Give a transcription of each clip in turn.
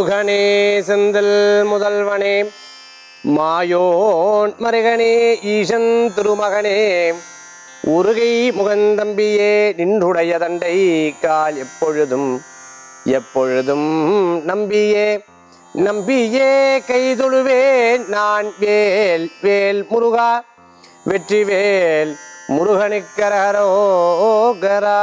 முருகனே செந்தில் முதல்வனே மாயோன் மருகனே ஈசன் திருமகனே உருகை முகந்தம்பியே நின்றுடைய தண்டை கால் எப்பொழுதும் எப்பொழுதும் நம்பியே நம்பியே கைதொழுவேன் நான் வேல் வேல் முருகா வெற்றிவேல் முருகனுக்கரகரோகரா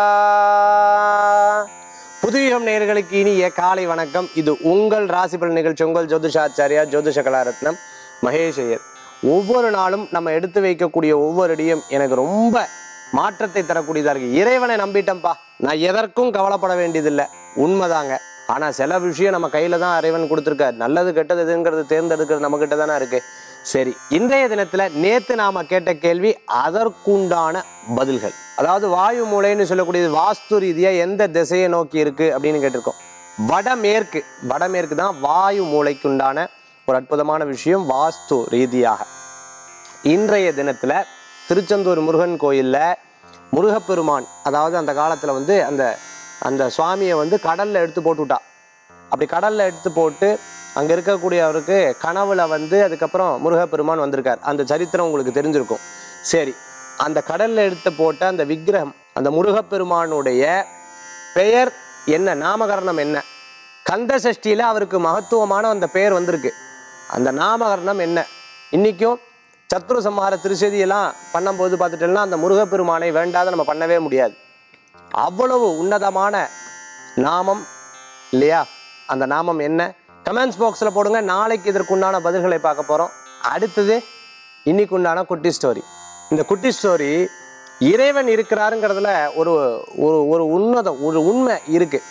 புதுயுகம் நேயர்களுக்கு இனிய காலை வணக்கம் இது உங்கள் ராசிபலன் நிகழ்ச்சி உங்கள் ஜோதிஷாச்சாரியா ஜோதிஷ கலாரத்னம் மகேஷ் ஐயர் ஒவ்வொரு நாளும் நம்ம எடுத்து வைக்கக்கூடிய ஒவ்வொரு அடியும் எனக்கு ரொம்ப மாற்றத்தை தரக்கூடியதா இருக்கு இறைவனை நம்பிட்டேன்ப்பா நான் எதற்கும் கவலைப்பட வேண்டியதில்லை உண்மைதாங்க ஆனா சில விஷயம் நம்ம கையில தான் இறைவன் கொடுத்துருக்காரு நல்லது கெட்டது எதுங்கிறது தேர்ந்தெடுக்கிறது நம்ம கிட்ட தானே இருக்கு சரி இன்றைய தினத்துல நேத்து நாம கேட்ட கேள்வி அதற்குண்டான பதில்கள் அதாவது வாயு மூலைன்னு சொல்லக்கூடியது வாஸ்து ரீதியா எந்த திசையை நோக்கி இருக்கு அப்படின்னு கேட்டிருக்கோம் வடமேற்கு வடமேற்கு தான் வாயு மூளைக்குண்டான ஒரு அற்புதமான விஷயம் வாஸ்து ரீதியாக இன்றைய தினத்துல திருச்செந்தூர் முருகன் கோயில்ல முருகப்பெருமான் அதாவது அந்த காலத்துல வந்து அந்த அந்த சுவாமியை வந்து கடல்ல எடுத்து போட்டு விட்டா அப்படி கடல்ல எடுத்து போட்டு அங்க இருக்கக்கூடிய அவருக்கு கனவுல வந்து அதுக்கப்புறம் முருகப்பெருமான் வந்திருக்கார் அந்த சரித்திரம் உங்களுக்கு தெரிஞ்சிருக்கும் சரி அந்த கடல்ல எடுத்து போட்ட அந்த விக்கிரகம் அந்த முருகப்பெருமானுடைய பெயர் என்ன நாமகரணம் என்ன கந்த சஷ்டியில அவருக்கு மகத்துவமான அந்த பெயர் வந்திருக்கு அந்த நாமகரணம் என்ன இன்னைக்கும் சத்ரு சம்ஹார திருச்செதியெல்லாம் பண்ணும்போது பார்த்துட்டோம்னா அந்த முருகப்பெருமானை வேண்டாத நம்ம பண்ணவே முடியாது அவ்வளவு உன்னதமான நாமம் இல்லையா அந்த நாமம் என்ன கமெண்ட்ஸ் பாக்ஸில் போடுங்க நாளைக்கு இதற்குண்டான பதில்களை பார்க்க போகிறோம் அடுத்தது இன்னைக்கு உண்டான குட்டி ஸ்டோரி இந்த குட்டி ஸ்டோரி இறைவன் இருக்கிறாருங்கிறதுல ஒரு ஒரு ஒரு உன்னதம் ஒரு உண்மை இருக்கு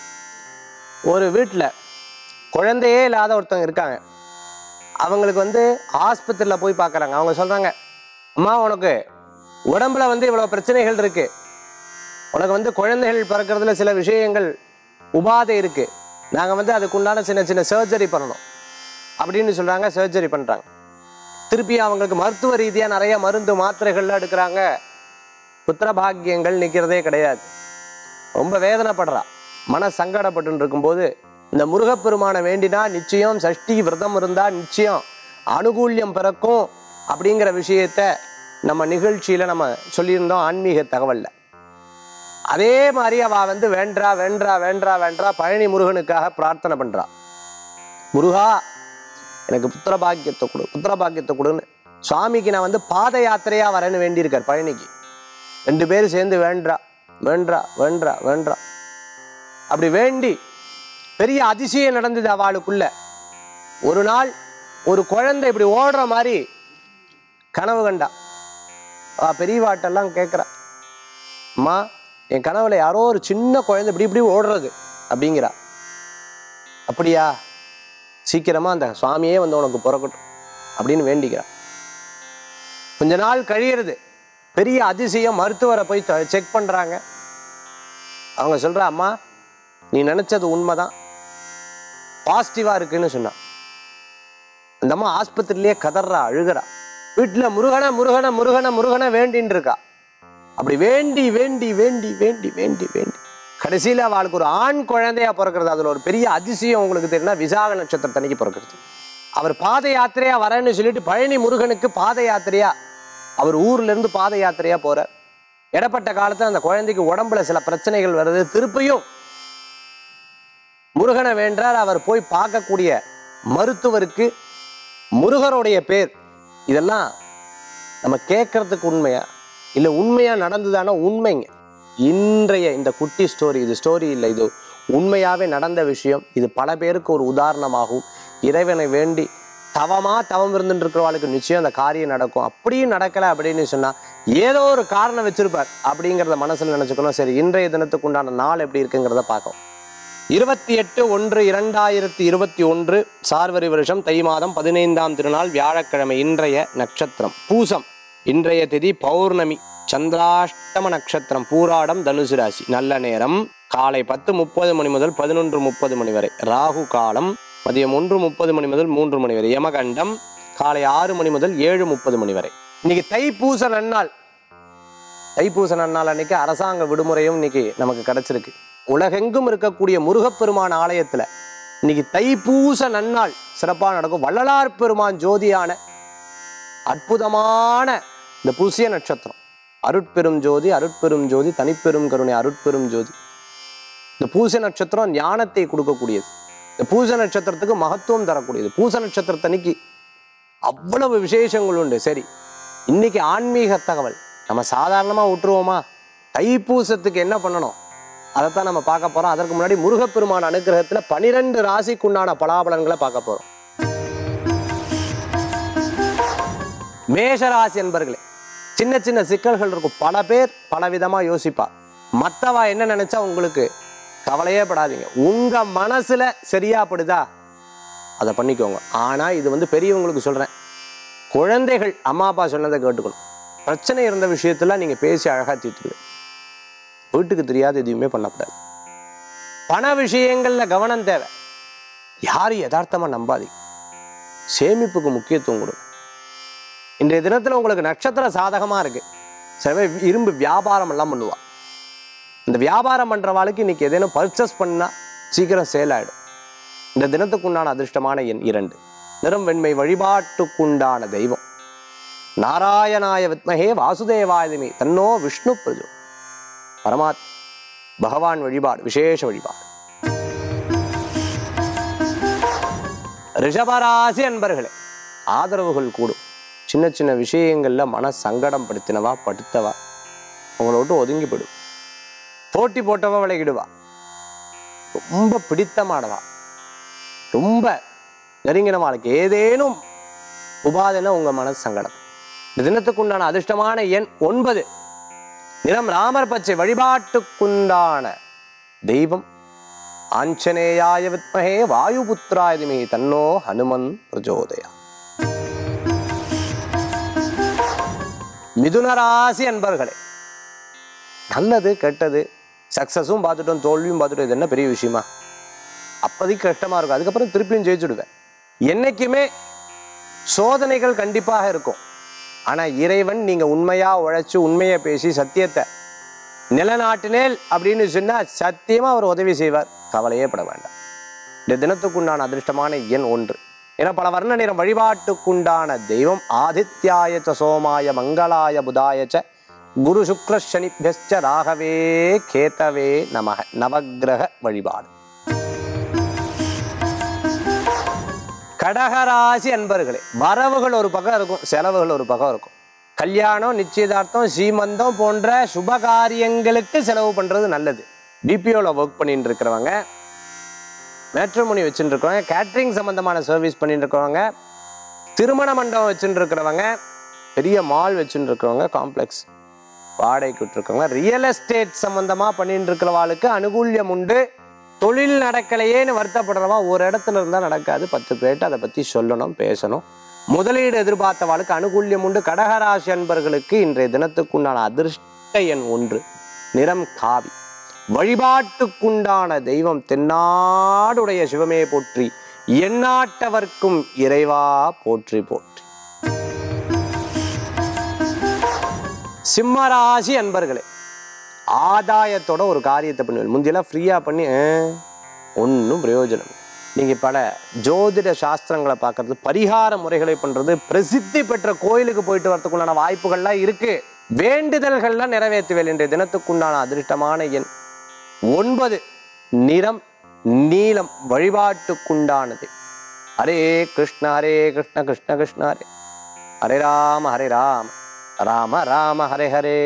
ஒரு வீட்டில் குழந்தையே இல்லாத ஒருத்தவங்க இருக்காங்க அவங்களுக்கு வந்து ஆஸ்பத்திரியில் போய் பார்க்குறாங்க அவங்க சொல்கிறாங்க அம்மா உனக்கு உடம்புல வந்து இவ்வளோ பிரச்சனைகள் இருக்கு உனக்கு வந்து குழந்தைகள் பிறக்கிறதுல சில விஷயங்கள் உபாதை இருக்கு நாங்கள் வந்து அதுக்குண்டான சின்ன சின்ன சர்ஜரி பண்ணணும் அப்படின்னு சொல்கிறாங்க சர்ஜரி பண்ணுறாங்க திருப்பி அவங்களுக்கு மருத்துவ ரீதியாக நிறைய மருந்து மாத்திரைகள்லாம் எடுக்கிறாங்க புத்திரபாக்கியங்கள் நிற்கிறதே கிடையாது ரொம்ப வேதனைப்படுறா மன சங்கடப்பட்டு இருக்கும்போது இந்த முருகப்பெருமானை வேண்டினா நிச்சயம் சஷ்டி விரதம் இருந்தா நிச்சயம் அனுகூல்யம் பிறக்கும் அப்படிங்கிற விஷயத்த நம்ம நிகழ்ச்சியில நம்ம சொல்லியிருந்தோம் ஆன்மீக தகவல்ல அதே மாதிரி அவ வந்து வேண்டா வேண்டா வேண்டா வேண்டா பழனி முருகனுக்காக பிரார்த்தனை பண்றா முருகா எனக்கு புத்திர பாக்கியத்தை கொடு புத்திர பாக்கியத்தை கொடுன்னு சுவாமிக்கு நான் வந்து பாத யாத்திரையா வரேன்னு வேண்டியிருக்கார் பழனிக்கு ரெண்டு பேரும் சேர்ந்து வேண்டா வேண்டா வேண்டா வேண்டா அப்படி வேண்டி பெரிய அதிசயம் நடந்தது அவளுக்குள்ள ஒரு நாள் ஒரு குழந்தை இப்படி ஓடுற மாதிரி கனவு கண்டா அவ பெரியவாட்டெல்லாம் கேட்குறா அம்மா என் கனவுல யாரோ ஒரு சின்ன குழந்தை இப்படி இப்படி ஓடுறது அப்படிங்கிறா அப்படியா சீக்கிரமா அந்த சுவாமியே வந்து உனக்கு பிறக்கட்டும் அப்படின்னு வேண்டிக்கிறா கொஞ்ச நாள் கழியிறது பெரிய அதிசயம் மருத்துவரை போய் செக் பண்றாங்க அவங்க சொல்றா அம்மா நீ நினைச்சது உண்மைதான் பாசிட்டிவா இருக்குன்னு சொன்னா அந்த அம்மா ஆஸ்பத்திரியிலேயே கதறா அழுகிறா வீட்டுல முருகனை முருகனை முருகனை முருகனை வேண்டின்னு இருக்கா அப்படி வேண்டி வேண்டி வேண்டி வேண்டி வேண்டி வேண்டி கடைசியில அவளுக்கு ஒரு ஆண் குழந்தையா பிறக்கிறது அதுல ஒரு பெரிய அதிசயம் உங்களுக்கு தெரியும்னா விசாக நட்சத்திரத்தன்னைக்கு பிறக்கிறது அவர் பாத யாத்திரையா வரேன்னு சொல்லிட்டு பழனி முருகனுக்கு பாத யாத்திரையா அவர் ஊர்ல இருந்து பாத யாத்திரையா போறார் இடப்பட்ட காலத்துல அந்த குழந்தைக்கு உடம்புல சில பிரச்சனைகள் வருது திருப்பியும் முருகனை வேண்டார் அவர் போய் பார்க்கக்கூடிய மருத்துவருக்கு முருகருடைய பேர் இதெல்லாம் நம்ம கேட்கறதுக்கு உண்மையா இல்லை உண்மையா நடந்ததானா உண்மைங்க இன்றைய இந்த குட்டி ஸ்டோரி இது ஸ்டோரி இல்லை இது உண்மையாவே நடந்த விஷயம் இது பல பேருக்கு ஒரு உதாரணமாகும் இறைவனை வேண்டி தவமா தவம் இருந்துட்டு இருக்கிறவாளுக்கு நிச்சயம் அந்த காரியம் நடக்கும் அப்படியும் நடக்கல அப்படின்னு சொன்னா ஏதோ ஒரு காரணம் வச்சிருப்பார் அப்படிங்கிறத மனசுல நினைச்சுக்கணும் சரி இன்றைய தினத்துக்கு உண்டான நாள் எப்படி இருக்குங்கிறத பார்க்கலாம் இருபத்தி எட்டு ஒன்று இரண்டாயிரத்தி இருபத்தி ஒன்று சார்வரி வருஷம் தை மாதம் பதினைந்தாம் திருநாள் வியாழக்கிழமை இன்றைய நட்சத்திரம் பூசம் இன்றைய திதி பௌர்ணமி சந்திராஷ்டம நட்சத்திரம் பூராடம் தனுசு ராசி நல்ல நேரம் காலை பத்து முப்பது மணி முதல் பதினொன்று முப்பது மணி வரை ராகு காலம் மதியம் ஒன்று முப்பது மணி முதல் மூன்று மணி வரை யமகண்டம் காலை ஆறு மணி முதல் ஏழு முப்பது மணி வரை இன்னைக்கு தைப்பூச நன்னாள் தைப்பூச நன்னாள் அன்னைக்கு அரசாங்க விடுமுறையும் இன்னைக்கு நமக்கு கிடைச்சிருக்கு உலகெங்கும் இருக்கக்கூடிய முருகப்பெருமான் ஆலயத்துல இன்னைக்கு தைப்பூச நன்னாள் சிறப்பாக நடக்கும் வள்ளலார் பெருமான் ஜோதியான அற்புதமான இந்த புசிய நட்சத்திரம் அருட்பெரும் ஜோதி அருட்பெரும் ஜோதி தனிப்பெரும் கருணை அருட்பெரும் ஜோதி இந்த பூச நட்சத்திரம் ஞானத்தை கொடுக்கக்கூடியது இந்த பூச நட்சத்திரத்துக்கு மகத்துவம் தரக்கூடியது பூச நட்சத்திரத்தன்னைக்கு அவ்வளவு விசேஷங்கள் உண்டு சரி இன்னைக்கு ஆன்மீக தகவல் நம்ம சாதாரணமாக விட்டுருவோமா தைப்பூசத்துக்கு என்ன பண்ணணும் அதைத்தான் நம்ம பார்க்க போறோம் அதற்கு முன்னாடி முருகப்பெருமான் அனுகிரகத்துல பனிரெண்டு ராசிக்குண்டான பலாபலன்களை பார்க்க போறோம் மேஷராசி என்பர்களே சின்ன சின்ன சிக்கல்கள் இருக்கும் பல பேர் பல விதமா யோசிப்பா மத்தவா என்ன நினைச்சா உங்களுக்கு கவலையே படாதீங்க உங்க மனசுல சரியா படுதா அதை பண்ணிக்கோங்க ஆனா இது வந்து பெரியவங்களுக்கு சொல்றேன் குழந்தைகள் அம்மா அப்பா சொன்னதை கேட்டுக்கணும் பிரச்சனை இருந்த விஷயத்துல நீங்க பேசி அழகா தீர்த்துடுவீங்க வீட்டுக்கு தெரியாத எதுவுமே பண்ணக்கூடாது பண விஷயங்கள்ல கவனம் தேவை யாரும் யதார்த்தமா நம்பாதீங்க சேமிப்புக்கு முக்கியத்துவம் கொடுங்க இன்றைய தினத்துல உங்களுக்கு நட்சத்திர சாதகமா இருக்கு சில பேர் இரும்பு வியாபாரம் எல்லாம் பண்ணுவா இந்த வியாபாரம் பண்றவாளுக்கு இன்னைக்கு ஏதேனும் பர்ச்சேஸ் பண்ணா சீக்கிரம் சேல் ஆயிடும் இந்த தினத்துக்குண்டான அதிர்ஷ்டமான எண் இரண்டு நிறம் வெண்மை வழிபாட்டுக்குண்டான தெய்வம் நாராயணாய வித்மகே வாசுதேவாயதுமே தன்னோ விஷ்ணு பிரஜோ பரமாத் பகவான் வழிபாடு விசேஷ வழிபாடு ரிஷபராசி அன்பர்களே ஆதரவுகள் கூடும் சின்ன சின்ன விஷயங்கள்ல மன சங்கடம் படுத்தினவா படுத்தவா உங்களை விட்டு ஒதுங்கி போயிடும் போட்டி போட்டவா விலகிடுவா ரொம்ப பிடித்தமானவா ரொம்ப நெருங்கினவாளுக்கு ஏதேனும் உபாதைனா உங்க மனசு சங்கடம் இந்த தினத்துக்குண்டான அதிர்ஷ்டமான எண் ஒன்பது நிறம் ராமர் பச்சை வழிபாட்டுக்குண்டான தெய்வம் ஆஞ்சநேயாய வித்மகே வாயுபுத்திராயதுமே தன்னோ ஹனுமன் பிரஜோதயா மிதுனராசி அன்பர்களே நல்லது கெட்டது சக்சஸும் பார்த்துட்டோம் தோல்வியும் பார்த்துட்டோம் இது என்ன பெரிய விஷயமா அப்போதைக்கு கஷ்டமா இருக்கும் அதுக்கப்புறம் திருப்பியும் ஜெயிச்சுடுவேன் என்னைக்குமே சோதனைகள் கண்டிப்பாக இருக்கும் ஆனா இறைவன் நீங்க உண்மையா உழைச்சு உண்மையை பேசி சத்தியத்தை நிலநாட்டினேல் அப்படின்னு சொன்னா சத்தியமா அவர் உதவி செய்வார் கவலையே பட வேண்டாம் இந்த தினத்துக்குண்டான அதிர்ஷ்டமான எண் ஒன்று என பல வர்ண நிறம் வழிபாட்டுக்குண்டான தெய்வம் ஆதித்யாய ச சோமாய மங்களாய புதாய ச குரு சுக்ர சனிபியஸ்ச ராகவே கேதவே நமக நவக்கிரக வழிபாடு கடகராசி அன்பர்களே வரவுகள் ஒரு பக்கம் இருக்கும் செலவுகள் ஒரு பக்கம் இருக்கும் கல்யாணம் நிச்சயதார்த்தம் சீமந்தம் போன்ற சுப காரியங்களுக்கு செலவு பண்றது நல்லது பிபிஓல ஒர்க் பண்ணிட்டு இருக்கிறவங்க மேட்ரிமோனி வச்சுட்டு இருக்கிறவங்க கேட்ரிங் சம்பந்தமான சர்வீஸ் பண்ணிட்டு இருக்கிறவங்க திருமண மண்டபம் வச்சுட்டு இருக்கிறவங்க பெரிய மால் வச்சுட்டு இருக்கிறவங்க காம்ப்ளெக்ஸ் வாடகைக்கு விட்டுருக்கவங்க ரியல் எஸ்டேட் சம்பந்தமா பண்ணிட்டு இருக்கிறவாளுக்கு அனுகூல்யம் உண்டு தொழில் நடக்கலையேன்னு வருத்தப்படுறவா ஒரு இடத்துல இருந்தால் நடக்காது பத்து பேர்ட்டு அதை பற்றி சொல்லணும் பேசணும் முதலீடு எதிர்பார்த்தவாளுக்கு அனுகூல்யம் உண்டு கடகராசி அன்பர்களுக்கு இன்றைய தினத்துக்குண்டான அதிர்ஷ்ட எண் ஒன்று நிறம் காவி வழிபாட்டுக்குண்டான தெய்வம் தென்னாடுடைய சிவமே போற்றி எந்நாட்டவர்க்கும் இறைவா போற்றி போற்றி சிம்மராசி அன்பர்களே ஆதாயத்தோட ஒரு காரியத்தை பண்ணுவேன் முந்தியெல்லாம் ஃப்ரீயாக பண்ணி ஒன்றும் பிரயோஜனம் இல்லை. நீங்க பல ஜோதிட சாஸ்திரங்களை பார்க்கறது பரிகார முறைகளை பண்றது பிரசித்தி பெற்ற கோயிலுக்கு போயிட்டு வரதுக்குண்டான வாய்ப்புகள்லாம் இருக்கு வேண்டுதல்கள்லாம் நிறைவேற்றுவேன் இன்றைய தினத்துக்குண்டான அதிர்ஷ்டமான எண் ஒன்பது நிறம் நீலம் வழிபாட்டுக்குண்டானது ஹரே கிருஷ்ண ஹரே கிருஷ்ண கிருஷ்ண கிருஷ்ண ஹரே ஹரே ராம ஹரே ராம ராம ராம ஹரே ஹரே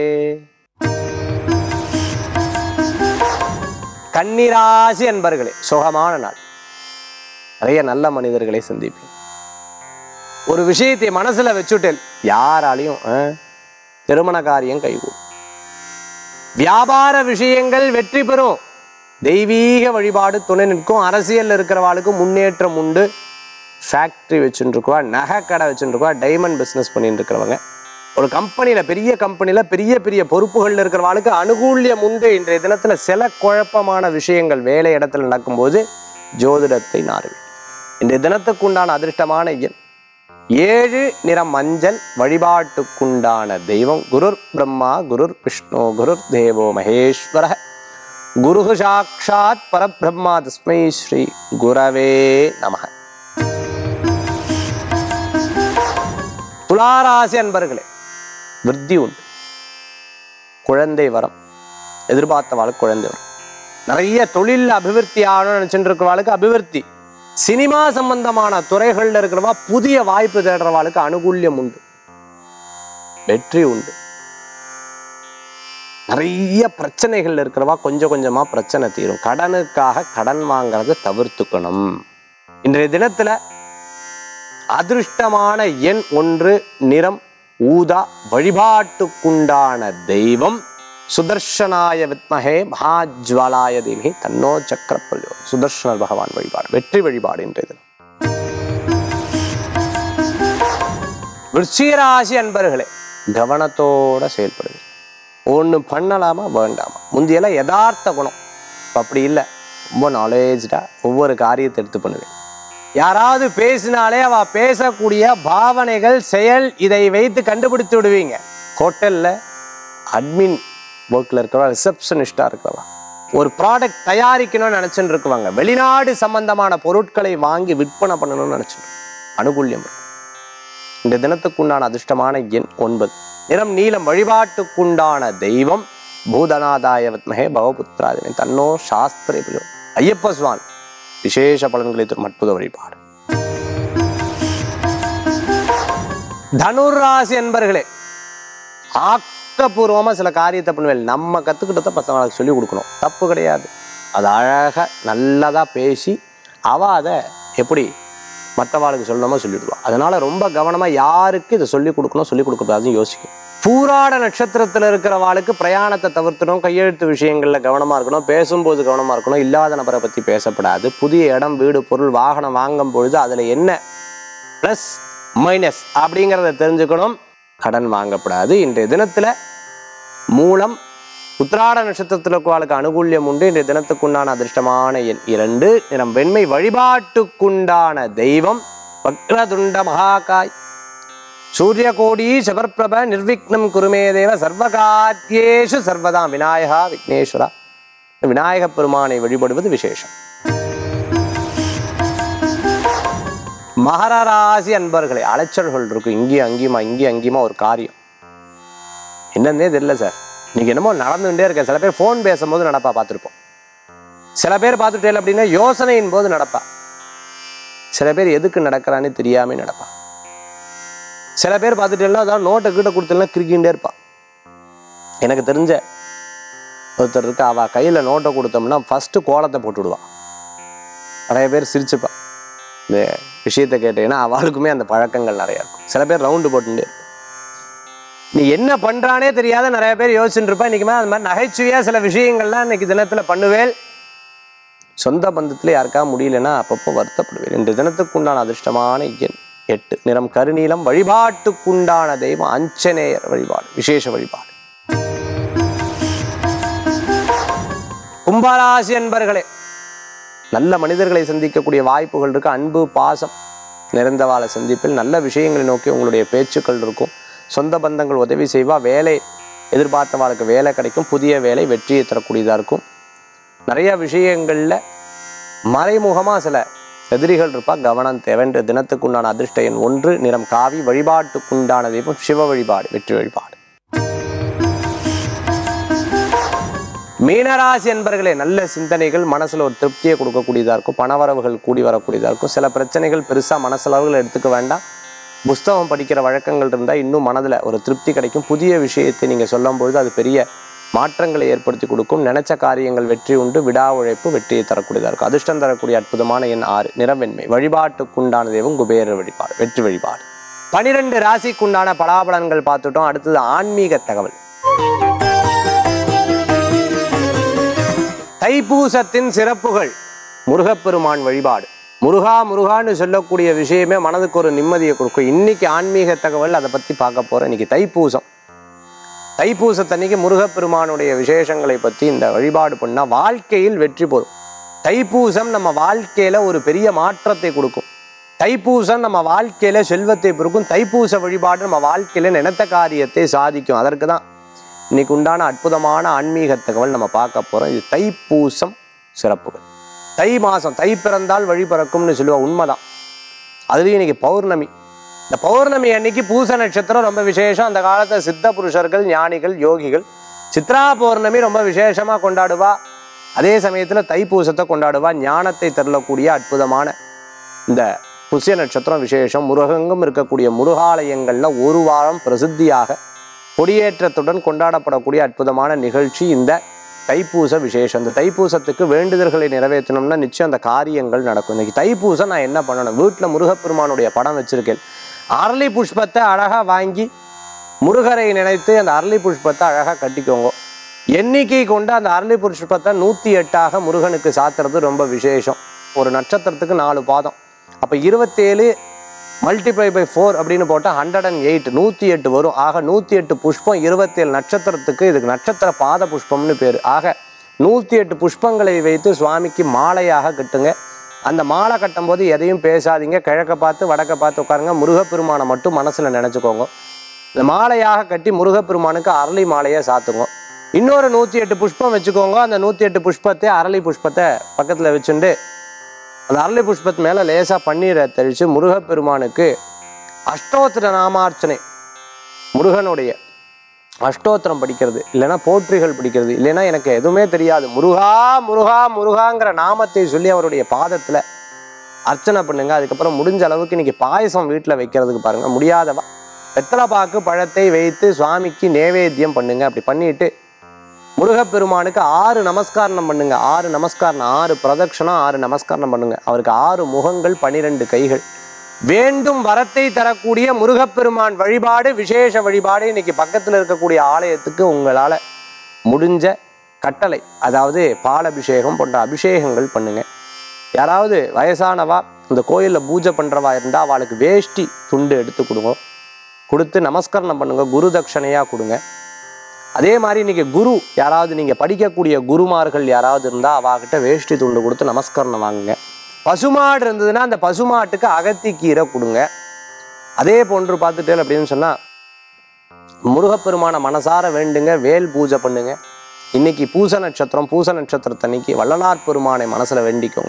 கன்னிராசி அன்பர்களே சுகமான நாள் நிறைய நல்ல மனிதர்களை சந்திப்பேன் ஒரு விஷயத்தை மனசுல வச்சுட்டேன் யாராலையும் ஆ, திருமண காரியம் கைகூடும் வியாபார விஷயங்கள் வெற்றி பெறும் தெய்வீக வழிபாடு துணை நிற்கும் அரசியல்ல இருக்கிறவாளுக்கு முன்னேற்றம் உண்டு ஃபேக்ட்ரி வச்சுட்டு இருக்கவா நகை கடை வச்சுட்டு இருக்கவா டைமண்ட் பிஸ்னஸ் பண்ணிட்டு இருக்கிறவங்க ஒரு கம்பெனியில பெரிய கம்பெனியில பெரிய பெரிய பொறுப்புகள்ல இருக்கிறவாளுக்கு அனுகூல்யம் உண்டு இன்றைய தினத்துல சில குழப்பமான விஷயங்கள் வேலை இடத்துல நடக்கும்போது ஜோதிடத்தை நாடுவேன் இன்றைய தினத்துக்குண்டான அதிர்ஷ்டமான எண் ஏழு நிறம் மஞ்சள் வழிபாட்டுக்குண்டான தெய்வம் குருர் பிரம்மா குருர் விஷ்ணு குருர் தேவோ மகேஸ்வர குரு சாட்சாத் பரபிரம்மா தஸ்மை ஸ்ரீ குரவே நமக துளாராசி அன்பர்களே விருத்தி உண்டு குழந்தை வரம் எதிர்பார்த்தவாளுக்கு குழந்தை வரும் நிறைய தொழில் அபிவிருத்தி ஆகணும்னு நினைச்சுட்டு இருக்கிறவாளுக்கு அபிவிருத்தி சினிமா சம்பந்தமான துறைகள்ல இருக்கிறவா புதிய வாய்ப்பு தேடுறவாளுக்கு அனுகூல்யம் உண்டு வெற்றி உண்டு நிறைய பிரச்சனைகள் இருக்கிறவா கொஞ்சம் கொஞ்சமா பிரச்சனை தீரும் கடனுக்காக கடன் வாங்குறதை தவிர்த்துக்கணும் இன்றைய தினத்துல அதிர்ஷ்டமான எண் ஒன்று நிறம் ஊதா வழிபாட்டுக்குண்டான தெய்வம் சுதர்ஷனாய வித்மகே மகாஜ்வாலாய தேவி தன்னோ சக்கரப்பல்யோ சுதர்ஷனர் பகவான் வழிபாடு வெற்றி வழிபாடு இன்றைய தினம் விருச்சிகராசி அன்பர்களே கவனத்தோட செயல்படுது ஒன்று பண்ணலாமா வேண்டாமா முந்தியெல்லாம் யதார்த்த குணம் இப்ப அப்படி இல்லை ரொம்ப நாலேஜ்டா ஒவ்வொரு காரியத்தை எடுத்து பண்ணுவேன் யாராவது பேசினாலே அவ பேசக்கூடிய பாவனைகள் செயல் இதை வைத்து கண்டுபிடித்து விடுவீங்க ஹோட்டல்ல அட்மின் ஒர்க்ல இருக்கிறவா ரிசப்ஷனிஸ்டா இருக்கிறவா ஒரு ப்ராடக்ட் தயாரிக்கணும்னு நினைச்சுட்டு இருக்குவாங்க வெளிநாடு சம்பந்தமான பொருட்களை வாங்கி விற்பனை பண்ணணும்னு நினைச்சிட்டு அனுகூல்யம் இருக்கும் இந்த தினத்துக்குண்டான அதிர்ஷ்டமான எண் ஒன்பது நிறம் நீலம் வழிபாட்டுக்குண்டான தெய்வம் பூதநாதாய வித்மகே பவபுத்ராதினி தன்னோ சாஸ்திர பிரியோ ஐயப்ப சுவாமி விசேஷ பலன்களை தரும் அற்புத வழிபாடு தனுராசி என்பர்களே ஆக்கப்பூர்வமா சில காரியத்தை பண்ணுவேன் நம்ம கத்துக்கிட்டத பசங்களுக்கு சொல்லி கொடுக்கணும் தப்பு கிடையாது அது அழகா நல்லதா பேசி அவ அதை எப்படி மற்றவாளுக்கு சொல்லணுமோ சொல்லிடுவா அதனால ரொம்ப கவனமா யாருக்கு இதை சொல்லி கொடுக்கணும் சொல்லி கொடுக்கக்கூடாதுன்னு யோசிக்கும் பூராட நட்சத்திரத்துல இருக்கிறவாளுக்கு பிரயாணத்தை தவிர்த்தணும் கையெழுத்து விஷயங்கள்ல கவனமா இருக்கணும் பேசும்போது கவனமா இருக்கணும் இல்லாத நபரை பத்தி பேசப்படாது புதிய இடம் வீடு பொருள் வாகனம் வாங்கும் பொழுது அதுல என்ன ப்ளஸ் மைனஸ் அப்படிங்கிறத தெரிஞ்சுக்கணும் கடன் வாங்கப்படாது இன்றைய தினத்துல மூலம் உத்திராட நட்சத்திரத்தில் இருக்கிறவர்களுக்கு அனுகூல்யம் உண்டு இன்றைய தினத்துக்குண்டான அதிர்ஷ்டமான எண் இரண்டு நிறம் வெண்மை வழிபாட்டுக்குண்டான தெய்வம் வக்ரதுண்ட மகாகாய் சூரிய கோடி சபர்பிரப நிர்விக்னம் குருமே தேவ சர்வகாரியேஷு சர்வதா விநாயகா விக்னேஸ்வரா விநாயக பெருமானை வழிபடுவது விசேஷம் மகர ராசி அன்பர்களே அலைச்சல்கள் இருக்கும் இங்கேயும் அங்கேயுமா இங்கேயும் அங்கேயுமா ஒரு காரியம் என்னன்னே தெரியல சார் இன்னைக்கு என்னமோ நடந்துகிட்டே இருக்க சில பேர் ஃபோன் பேசும்போது நடப்பா பார்த்துருப்போம் சில பேர் பார்த்துட்டே அப்படின்னா யோசனையின் போது நடப்பா சில பேர் எதுக்கு நடக்கிறான்னு தெரியாம நடப்பா சில பேர் பார்த்துட்டேன்னா அதான் நோட்டை கிட்ட கொடுத்தலாம் கிறுக்கிண்டே இருப்பா எனக்கு தெரிஞ்ச ஒருத்தர் இருக்கு அவ கையில நோட்டை கொடுத்தோம்னா ஃபர்ஸ்ட் கோலத்தை போட்டு விடுவா நிறைய பேர் சிரிச்சுப்பா இந்த விஷயத்தை கேட்டீங்கன்னா அவளுக்குமே அந்த பழக்கங்கள் நிறைய இருக்கும் சில பேர் ரவுண்டு போட்டுட்டே இருப்பா நீ என்ன பண்றானே தெரியாத நிறைய பேர் யோசிச்சுட்டு இருப்பா இன்னைக்கு மேல அந்த மாதிரி நகைச்சுவையா சில விஷயங்கள்லாம் இன்னைக்கு தினத்துல பண்ணுவேல் சொந்த பந்தத்துல யாருக்கா முடியலன்னா அப்பப்போ வருத்தப்படுவேன் இன்று தினத்துக்குண்டான அதிர்ஷ்டமான எண் எட்டு நிறம் கருநீலம் வழிபாட்டுக்குண்டான தெய்வம் அஞ்சனேயர் வழிபாடு விசேஷ வழிபாடு கும்பராசி அன்பர்களே நல்ல மனிதர்களை சந்திக்கக்கூடிய வாய்ப்புகள் இருக்கு அன்பு பாசம் நிறைந்தவாளை சந்திப்பில் நல்ல விஷயங்களை நோக்கி உங்களுடைய பேச்சுக்கள் இருக்கும் சொந்த பந்தங்கள் உதவி செய்வா வேலை எதிர்பார்த்தவாளுக்கு வேலை கிடைக்கும் புதிய வேலை வெற்றியை தரக்கூடியதாக இருக்கும் நிறைய விஷயங்கள்ல மறைமுகமா சில எதிரிகள் இருப்பா கவனம் தேவைன்ற தினத்துக்குண்டான அதிர்ஷ்ட எண் ஒன்று நிறம் காவி வழிபாட்டுக்குண்டான தெய்வம் சிவ வழிபாடு வெற்றி வழிபாடு மீனராசி என்பர்களே நல்ல சிந்தனைகள் மனசுல ஒரு திருப்தியை கொடுக்கக்கூடியதா இருக்கும் பணவரவுகள் கூடி வரக்கூடியதா இருக்கும் சில பிரச்சனைகள் பெருசா மனசளவுகள் எடுத்துக்க வேண்டாம் புஸ்தகம் படிக்கிற வழக்கங்கள் இருந்தால் இன்னும் மனதில் ஒரு திருப்தி கிடைக்கும் புதிய விஷயத்தை நீங்கள் சொல்லும்பொழுது அது பெரிய மாற்றங்களை ஏற்படுத்தி கொடுக்கும் நினைச்ச காரியங்கள் வெற்றி உண்டு விடா உழைப்பு வெற்றியை தரக்கூடியதாக இருக்கும் அதிர்ஷ்டம் தரக்கூடிய அற்புதமான எண் ஆறு நிறவெண்மை வழிபாட்டுக்குண்டான தெய்வம் குபேர வழிபாடு வெற்றி வழிபாடு பனிரெண்டு ராசிக்குண்டான பலாபலன்கள் பார்த்துட்டோம் அடுத்தது ஆன்மீக தகவல் தைப்பூசத்தின் சிறப்புகள் முருகப்பெருமான் வழிபாடு முருகா முருகான்னு சொல்லக்கூடிய விஷயமே மனதுக்கு ஒரு நிம்மதியை கொடுக்கும் இன்னைக்கு ஆன்மீக தகவல் அதை பத்தி பார்க்க போறோம் இன்னைக்கு தைப்பூசம் தைப்பூசத்தன்னைக்கு முருகப்பெருமானுடைய விசேஷங்களை பத்தி இந்த வழிபாடு பண்ணா வாழ்க்கையில் வெற்றி பெறும் தைப்பூசம் நம்ம வாழ்க்கையில ஒரு பெரிய மாற்றத்தை கொடுக்கும் தைப்பூசம் நம்ம வாழ்க்கையில செல்வத்தை பெருக்கும் தைப்பூச வழிபாடு நம்ம வாழ்க்கையில நினைத்த காரியத்தை சாதிக்கும் அதற்கு தான் இன்னைக்கு உண்டான அற்புதமான ஆன்மீக தகவல் நம்ம பார்க்க போறோம் இது தைப்பூசம் சிறப்புகள் தை மாசம் தை பிறந்தால் வழி பிறக்கும்னு சொல்லுவா உண்மைதான் அதுலேயும் இன்னைக்கு பௌர்ணமி இந்த பௌர்ணமி அன்னைக்கு பூச நட்சத்திரம் ரொம்ப விசேஷம் அந்த காலத்துல சித்த புருஷர்கள் ஞானிகள் யோகிகள் சித்ரா பௌர்ணமி ரொம்ப விசேஷமா கொண்டாடுவா அதே சமயத்துல தைப்பூசத்தை கொண்டாடுவா ஞானத்தை தரலக்கூடிய அற்புதமான இந்த புஷ்ய நட்சத்திரம் விசேஷம் முருகங்கும் இருக்கக்கூடிய முருகாலயங்கள்ல ஒரு வாரம் பிரசித்தியாக கொடியேற்றத்துடன் கொண்டாடப்படக்கூடிய அற்புதமான நிகழ்ச்சி இந்த தைப்பூச விசேஷம் இந்த தைப்பூசத்துக்கு வேண்டுதல்களை நிறைவேற்றணும்னா நிச்சயம் அந்த காரியங்கள் நடக்கும் இன்னைக்கு தைப்பூசம் நான் என்ன பண்ணணும் வீட்டில் முருகப்பெருமானுடைய படம் வச்சிருக்கேன் அரளி புஷ்பத்தை அழகா வாங்கி முருகரை நினைத்து அந்த அரளி புஷ்பத்தை அழகா கட்டிக்கோங்க எண்ணிக்கை கொண்டு அந்த அரளி புஷ்பத்தை நூற்றி எட்டாக முருகனுக்கு சாத்துறது ரொம்ப விசேஷம் ஒரு நட்சத்திரத்துக்கு நாலு பாதம் அப்போ இருபத்தேழு மல்டிப்ளை பை ஃபோர் அப்படின்னு போட்டால் ஹண்ட்ரட் அண்ட் எயிட் நூற்றி எட்டு வரும் ஆக நூற்றி எட்டு புஷ்பம் இருபத்தேழு நட்சத்திரத்துக்கு இதுக்கு நட்சத்திர பாத புஷ்பம்னு பேர் ஆக நூற்றி எட்டு புஷ்பங்களை வைத்து சுவாமிக்கு மாலையாக கட்டுங்க அந்த மாலை கட்டும்போது எதையும் பேசாதீங்க கிழக்க பார்த்து வடக்க பார்த்து உட்காருங்க முருகப்பெருமானை மட்டும் மனசில் நினச்சிக்கோங்க இந்த மாலையாக கட்டி முருகப்பெருமானுக்கு அரளி மாலையை சாத்துங்க இன்னொரு நூற்றி எட்டு புஷ்பம் வச்சுக்கோங்க அந்த நூற்றி எட்டு புஷ்பத்தை அரளி புஷ்பத்தை பக்கத்தில் வச்சுண்டு அந்த அரளி புஷ்பத்து மேலே லேசாக பன்னீரை தெளித்து முருகப்பெருமானுக்கு அஷ்டோத்திர நாமார்ச்சனை முருகனுடைய அஷ்டோத்திரம் படிக்கிறது இல்லைன்னா போற்றிகள் படிக்கிறது இல்லைன்னா எனக்கு எதுவுமே தெரியாது முருகா முருகா முருகாங்கிற நாமத்தை சொல்லி அவருடைய பாதத்தில் அர்ச்சனை பண்ணுங்க அதுக்கப்புறம் முடிஞ்ச அளவுக்கு இன்னைக்கு பாயசம் வீட்டில் வைக்கிறதுக்கு பாருங்க முடியாதவா வெத்தலை பாக்கு பழத்தை வைத்து சுவாமிக்கு நேவேத்தியம் பண்ணுங்க அப்படி பண்ணிட்டு முருகப்பெருமானுக்கு ஆறு நமஸ்காரம் பண்ணுங்க ஆறு நமஸ்காரம் ஆறு பிரதட்சணம் ஆறு நமஸ்காரம் பண்ணுங்க அவருக்கு ஆறு முகங்கள் பனிரெண்டு கைகள் வேண்டும் வரத்தை தரக்கூடிய முருகப்பெருமான் வழிபாடு விசேஷ வழிபாடு இன்னைக்கு பக்கத்தில் இருக்கக்கூடிய ஆலயத்துக்கு உங்களால் முடிஞ்ச கட்டளை அதாவது பாலபிஷேகம் போன்ற அபிஷேகங்கள் பண்ணுங்க யாராவது வயசானவா இந்த கோயிலில் பூஜை பண்ணுறவா இருந்தால் அவளுக்கு வேஷ்டி துண்டு எடுத்து கொடுங்க கொடுத்து நமஸ்கரணம் பண்ணுங்க குரு தட்சணையாக கொடுங்க அதே மாதிரி இன்னைக்கு குரு யாராவது நீங்கள் படிக்கக்கூடிய குருமார்கள் யாராவது இருந்தால் அவாகிட்ட வேஷ்டி துண்டு கொடுத்து நமஸ்கரணம் வாங்குங்க பசுமாடு இருந்ததுன்னா அந்த பசுமாட்டுக்கு அகத்தி கீரை கொடுங்க அதே போன்று பார்த்துட்டேன் அப்படின்னு சொன்னால் முருகப்பெருமான மனசார வேண்டுங்க வேல் பூஜை பண்ணுங்க இன்னைக்கு பூச நட்சத்திரம் பூச நட்சத்திரத்தன்னைக்கு வள்ளலார் பெருமானை மனசில் வேண்டிக்கோங்க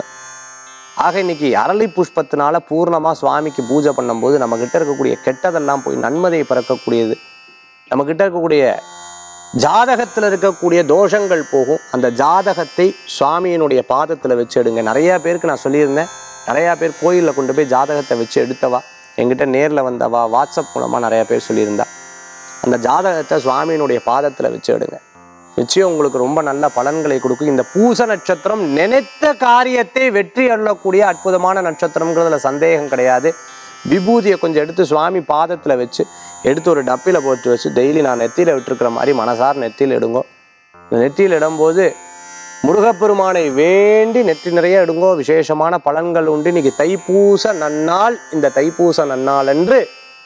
ஆக இன்னைக்கு அரளி புஷ்பத்தினால பூர்ணமாக சுவாமிக்கு பூஜை பண்ணும்போது நம்மக்கிட்ட இருக்கக்கூடிய கெட்டதெல்லாம் போய் நன்மதையை பிறக்கக்கூடியது நம்மக்கிட்ட இருக்கக்கூடிய ஜாதகத்தில் இருக்கக்கூடிய தோஷங்கள் போகும் அந்த ஜாதகத்தை சுவாமியினுடைய பாதத்தில் வச்சு எடுங்க நிறையா பேருக்கு நான் சொல்லியிருந்தேன் நிறையா பேர் கோயிலில் கொண்டு போய் ஜாதகத்தை வச்சு எடுத்தவா என்கிட்ட நேரில் வந்தவா வாட்ஸ்அப் மூலமாக நிறையா பேர் சொல்லியிருந்தா அந்த ஜாதகத்தை சுவாமியினுடைய பாதத்தில் வச்சு எடுங்க நிச்சயம் உங்களுக்கு ரொம்ப நல்ல பலன்களை கொடுக்கும் இந்த பூச நட்சத்திரம் நினைத்த காரியத்தை வெற்றி அள்ளக்கூடிய அற்புதமான நட்சத்திரம்ங்கிறதுல சந்தேகம் கிடையாது விபூதியை கொஞ்சம் எடுத்து சுவாமி பாதத்தில் வச்சு எடுத்து ஒரு டப்பியில் போட்டு வச்சு டெய்லி நான் நெத்தியில் விட்டுருக்கிற மாதிரி மனசார நெத்தியில் இடுங்கோ இந்த நெத்தியில் இடும்போது முருகப்பெருமானை வேண்டி நெற்றி நிறைய எடுங்கோ விசேஷமான பலன்கள் உண்டு இன்னைக்கு தைப்பூச நன்னாள் இந்த தைப்பூச நன்னாள் என்று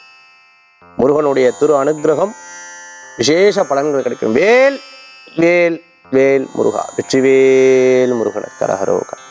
முருகனுடைய திரு அனுக்கிரகம் விசேஷ பலன்கள் கிடைக்கும் வேல் வேல் வேல் முருகா வெற்றிவேல் முருகனுக்கு கரகரோகா